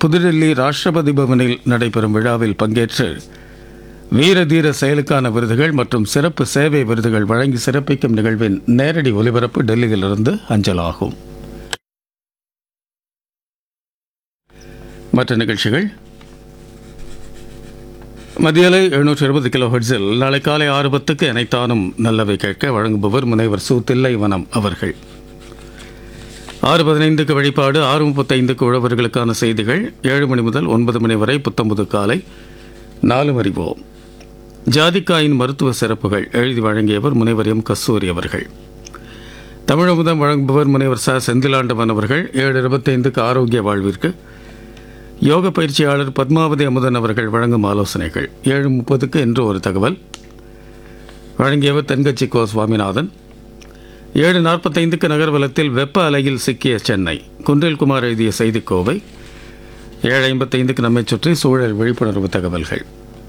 புதுடெல்லி ராஷ்டிரபதி பவனில் நடைபெறும் விழாவில் பங்கேற்று வீர தீர செயலுக்கான விருதுகள் மற்றும் சிறப்பு சேவை விருதுகள் வழங்கி சிறப்பிக்கும் நிகழ்வின் நேரடி ஒலிபரப்பு டெல்லியிலிருந்து அஞ்சலாகும் மற்ற நிகழ்ச்சிகள் மதியலை எழுநூற்றி இருபது கிலோ ஹெர்ட்ஸில் நாளை காலை ஆறு பத்துக்கு இணைத்தானும் நல்லவை கேட்க வழங்குபவர் முனைவர் சு தில்லைவனம் அவர்கள் ஆறு பதினைந்துக்கு வழிபாடு ஆறு முப்பத்தைந்துக்கு உழவர்களுக்கான செய்திகள் ஏழு மணி முதல் ஒன்பது மணி வரை புத்தம்புது காலை நாலு அறிவோம் ஜாதிக்காயின் மருத்துவ சிறப்புகள் எழுதி வழங்கியவர் முனைவர் எம் கஸ்தூரி அவர்கள் தமிழமுதம் வழங்குபவர் முனைவர் ச செந்திலாண்டவன் அவர்கள் ஏழு இருபத்தைந்துக்கு ஆரோக்கிய வாழ்விற்கு யோக பயிற்சியாளர் பத்மாவதி அமுதன் அவர்கள் வழங்கும் ஆலோசனைகள் ஏழு முப்பதுக்கு என்று ஒரு தகவல் வழங்கியவர் தென்கட்சி கோ சுவாமிநாதன் ஏழு நாற்பத்தைந்துக்கு நகர்வலத்தில் வெப்ப அலையில் சிக்கிய சென்னை குன்றில்குமார் எழுதிய செய்திக்கோவை ஏழு ஐம்பத்தைந்துக்கு நம்மை சுற்றி சூழல் விழிப்புணர்வு தகவல்கள்